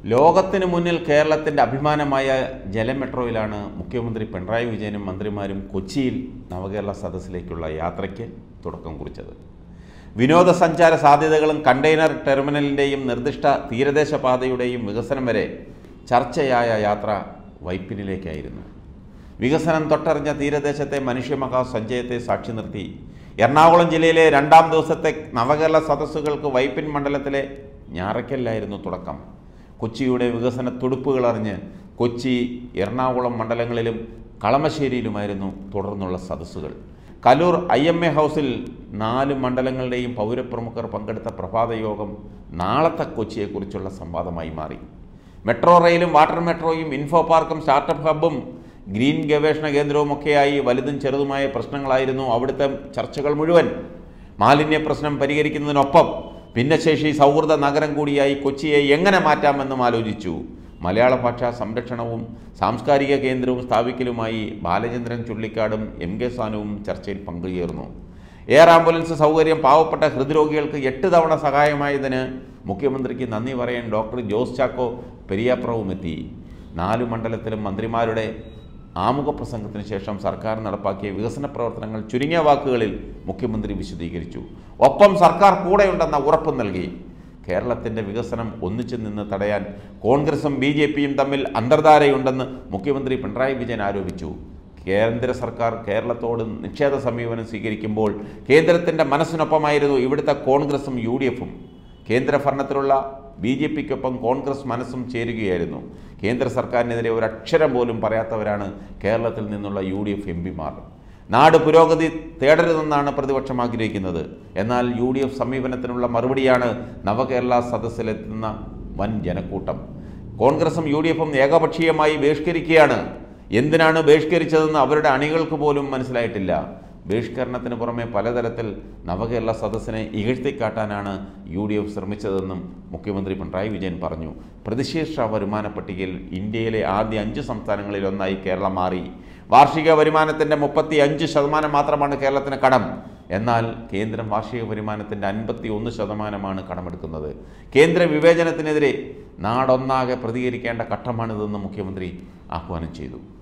ലോകത്തിന് മുന്നിൽ കേരളത്തിൻ്റെ അഭിമാനമായ ജലമെട്രോയിലാണ് മുഖ്യമന്ത്രി പിണറായി വിജയനും മന്ത്രിമാരും കൊച്ചിയിൽ നവകേരള സദസ്സിലേക്കുള്ള യാത്രയ്ക്ക് തുടക്കം കുറിച്ചത് വിനോദസഞ്ചാര സാധ്യതകളും കണ്ടെയ്നർ ടെർമിനലിൻ്റെയും നിർദ്ദിഷ്ട തീരദേശ പാതയുടെയും വികസനം വരെ ചർച്ചയായ യാത്ര വൈപ്പിനിലേക്കായിരുന്നു വികസനം തൊട്ടറിഞ്ഞ തീരദേശത്തെ മനുഷ്യമഹാ സഞ്ചയത്തെ സാക്ഷി നിർത്തി എറണാകുളം ജില്ലയിലെ രണ്ടാം ദിവസത്തെ നവകേരള സദസ്സുകൾക്ക് വൈപ്പിൻ മണ്ഡലത്തിലെ ഞാറയ്ക്കലിലായിരുന്നു തുടക്കം കൊച്ചിയുടെ വികസന തുടുപ്പുകൾ അറിഞ്ഞ് കൊച്ചി എറണാകുളം മണ്ഡലങ്ങളിലും കളമശ്ശേരിയിലുമായിരുന്നു തുടർന്നുള്ള സദസ്സുകൾ കലൂർ ഐ എം എ ഹൗസിൽ നാല് മണ്ഡലങ്ങളുടെയും പൗരപ്രമുഖർ പങ്കെടുത്ത പ്രഭാത യോഗം നാളത്തെ കൊച്ചിയെക്കുറിച്ചുള്ള സംവാദമായി മാറി മെട്രോ റെയിലും വാട്ടർ മെട്രോയും ഇൻഫോ പാർക്കും സ്റ്റാർട്ടപ്പ് ഹബ്ബും ഗ്രീൻ ഗവേഷണ കേന്ദ്രവുമൊക്കെയായി വലുതും ചെറുതുമായ പ്രശ്നങ്ങളായിരുന്നു അവിടുത്തെ ചർച്ചകൾ മുഴുവൻ മാലിന്യ പ്രശ്നം പരിഹരിക്കുന്നതിനൊപ്പം ഭിന്നശേഷി സൗഹൃദ നഗരം കൂടിയായി കൊച്ചിയെ എങ്ങനെ മാറ്റാമെന്നും ആലോചിച്ചു മലയാള ഭാഷാ സംരക്ഷണവും സാംസ്കാരിക കേന്ദ്രവും സ്ഥാപിക്കലുമായി ബാലചന്ദ്രൻ ചുള്ളിക്കാടും എം കെ സാനുവും ചർച്ചയിൽ പങ്കുചേർന്നു എയർ ആംബുലൻസ് സൗകര്യം പാവപ്പെട്ട ഹൃദ്രോഗികൾക്ക് എട്ട് തവണ സഹായമായതിന് മുഖ്യമന്ത്രിക്ക് നന്ദി പറയാൻ ഡോക്ടർ ജോസ് ചാക്കോ പെരിയാപ്രവും എത്തി നാലു മണ്ഡലത്തിലും മന്ത്രിമാരുടെ ആമുഖ പ്രസംഗത്തിന് ശേഷം സർക്കാർ നടപ്പാക്കിയ വികസന പ്രവർത്തനങ്ങൾ ചുരുങ്ങിയ വാക്കുകളിൽ മുഖ്യമന്ത്രി വിശദീകരിച്ചു ഒപ്പം സർക്കാർ കൂടെയുണ്ടെന്ന ഉറപ്പ് നൽകി കേരളത്തിൻ്റെ വികസനം ഒന്നിച്ചു നിന്ന് തടയാൻ കോൺഗ്രസും ബി ജെ പിയും തമ്മിൽ അന്തർധാരയുണ്ടെന്ന് മുഖ്യമന്ത്രി പിണറായി വിജയൻ ആരോപിച്ചു കേന്ദ്ര സർക്കാർ കേരളത്തോട് നിഷേധ സമീപനം സ്വീകരിക്കുമ്പോൾ കേന്ദ്രത്തിൻ്റെ മനസ്സിനൊപ്പമായിരുന്നു ഇവിടുത്തെ കോൺഗ്രസും യു ഡി എഫും കേന്ദ്ര ഭരണത്തിലുള്ള ബി ജെ പിക്കൊപ്പം കോൺഗ്രസ് മനസ്സും ചേരുകയായിരുന്നു കേന്ദ്ര സർക്കാരിനെതിരെ ഒരു അക്ഷരം പോലും പറയാത്തവരാണ് കേരളത്തിൽ നിന്നുള്ള യു ഡി എഫ് എം പിമാർ നാട് പുരോഗതി തേടരുതെന്നാണ് പ്രതിപക്ഷം ആഗ്രഹിക്കുന്നത് എന്നാൽ യു ഡി എഫ് സമീപനത്തിനുള്ള മറുപടിയാണ് നവകേരള സദസ്സിലെത്തുന്ന വൻ ജനക്കൂട്ടം കോൺഗ്രസും യു ഡി എഫും ഏകപക്ഷീയമായി ബഹിഷ്കരിക്കുകയാണ് എന്തിനാണ് ബഹിഷ്കരിച്ചതെന്ന് അവരുടെ അണികൾക്ക് പോലും മനസ്സിലായിട്ടില്ല ബഹിഷ്കരണത്തിന് പുറമെ പലതരത്തിൽ നവകേരള സദസ്സിനെ ഇകഴ്ത്തിക്കാട്ടാനാണ് യു ഡി എഫ് ശ്രമിച്ചതെന്നും മുഖ്യമന്ത്രി പിണറായി വിജയൻ പറഞ്ഞു പ്രതിശീർഷ വരുമാന പട്ടികയിൽ ഇന്ത്യയിലെ ആദ്യ അഞ്ച് സംസ്ഥാനങ്ങളിൽ ഒന്നായി കേരളം മാറി വാർഷിക വരുമാനത്തിൻ്റെ മുപ്പത്തി അഞ്ച് ശതമാനം മാത്രമാണ് കേരളത്തിന് കടം എന്നാൽ കേന്ദ്രം വാർഷിക വരുമാനത്തിൻ്റെ അൻപത്തി ഒന്ന് ശതമാനമാണ് കടമെടുക്കുന്നത് കേന്ദ്ര വിവേചനത്തിനെതിരെ നാടൊന്നാകെ പ്രതികരിക്കേണ്ട ഘട്ടമാണിതെന്ന് മുഖ്യമന്ത്രി ആഹ്വാനം ചെയ്തു